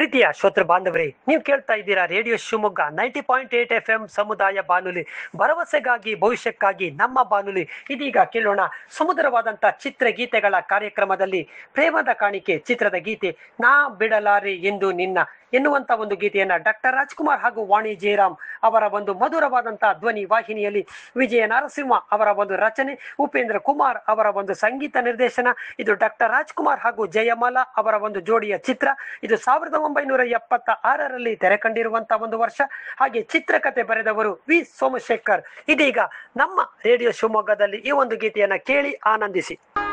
ಪ್ರೀತಿಯ ಶ್ರೋತೃ ಬಾಂಧವರೇ ನೀವು ಕೇಳ್ತಾ ಇದ್ದೀರಾ radio Shivamogga ninety point eight F M ಸಮುದಾಯ ಬಾನುಲಿ ಭರವಸೆಗಾಗಿ ಭವಿಷ್ಯಕ್ಕಾಗಿ ನಮ್ಮ ಬಾನುಲಿ ಇದೀಗ ಕೇಳೋಣ ಸುಮಧುರವಾದಂಥ ಚಿತ್ರಗೀತೆಗಳ ಕಾರ್ಯಕ್ರಮದಲ್ಲಿ ಪ್ರೇಮದ ಕಾಣಿಕೆ ಚಿತ್ರದ ಗೀತೆ ನಾ ಬಿಡಲಾರೆ ಎಂದು ನಿನ್ನ ಎನ್ನುವಂತ ಒಂದು ಗೀತೆಯನ್ನ ಡಾಕ್ಟರ್ ರಾಜ್ಕುಮಾರ್ ಹಾಗೂ ವಾಣಿ ಜಯರಾಮ್ ಅವರ ಒಂದು ಮಧುರವಾದಂತಹ ಧ್ವನಿ ವಾಹಿನಿಯಲ್ಲಿ ವಿಜಯ ನರಸಿಂಹ ಅವರ ಒಂದು ರಚನೆ ಉಪೇಂದ್ರ ಕುಮಾರ್ ಅವರ ಒಂದು ಸಂಗೀತ ನಿರ್ದೇಶನ ಇದು ಡಾಕ್ಟರ್ ರಾಜ್ಕುಮಾರ್ ಹಾಗೂ ಜಯಮಾಲಾ ಅವರ ಒಂದು ಜೋಡಿಯ ಚಿತ್ರ ಇದು ಸಾವಿರದ ಒಂಬೈನೂರ ಎಪ್ಪತ್ತ ಆರರಲ್ಲಿ ತೆರೆ ಕಂಡಿರುವಂತಹ ಒಂದು ವರ್ಷ ಹಾಗೆ ಚಿತ್ರಕಥೆ ಬರೆದವರು ವಿ ಸೋಮಶೇಖರ್ ಇದೀಗ ನಮ್ಮ ರೇಡಿಯೋ ಶಿವಮೊಗ್ಗದಲ್ಲಿ ಈ ಒಂದು ಗೀತೆಯನ್ನ ಕೇಳಿ ಆನಂದಿಸಿ